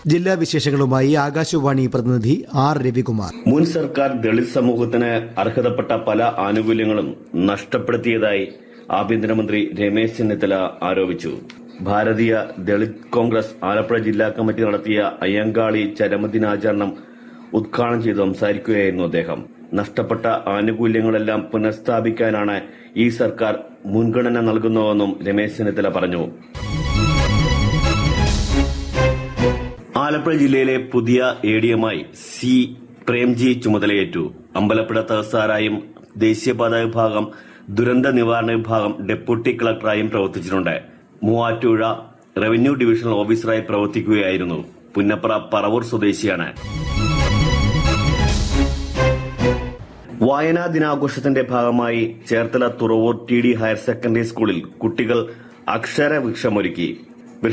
ജില്ലാ വിശേഷങ്ങളുമായി ആകാശവാണി പ്രതിനിധി ആർ രവികുമാർ മുൻ സർക്കാർ ദളിത് സമൂഹത്തിന് അർഹതപ്പെട്ട പല ആനുകൂല്യങ്ങളും നഷ്ടപ്പെടുത്തിയതായി ആഭ്യന്തരമന്ത്രി രമേശ് ചെന്നിത്തല ആരോപിച്ചു ഭാരതീയ ദളിത് കോൺഗ്രസ് ആലപ്പുഴ ജില്ലാ കമ്മിറ്റി നടത്തിയ അയ്യങ്കാളി ചരമദിനാചരണം ഉദ്ഘാടനം ചെയ്ത് സംസാരിക്കുകയായിരുന്നു അദ്ദേഹം നഷ്ടപ്പെട്ട ആനുകൂല്യങ്ങളെല്ലാം പുനഃസ്ഥാപിക്കാനാണ് ഈ സർക്കാർ മുൻഗണന നൽകുന്നതെന്നും രമേശ് ചെന്നിത്തല പറഞ്ഞു ആലപ്പുഴ ജില്ലയിലെ പുതിയ എ ഡി എമായി സി പ്രേംജി ചുമതലയേറ്റു അമ്പലപ്പുഴ തഹസാറായും ദേശീയപാത വിഭാഗം ദുരന്ത നിവാരണ വിഭാഗം ഡെപ്യൂട്ടി കളക്ടറായും പ്രവർത്തിച്ചിട്ടുണ്ട് മൂവാറ്റുപുഴ റവന്യൂ ഡിവിഷണൽ ഓഫീസറായി പ്രവർത്തിക്കുകയായിരുന്നു പുന്നപ്ര പറവൂർ സ്വദേശിയാണ് വായനാ ദിനാഘോഷത്തിന്റെ ഭാഗമായി Cherthala Thuravoor T D higher secondary സ്കൂളിൽ കുട്ടികൾ അക്ഷരവൃക്ഷമൊരുക്കി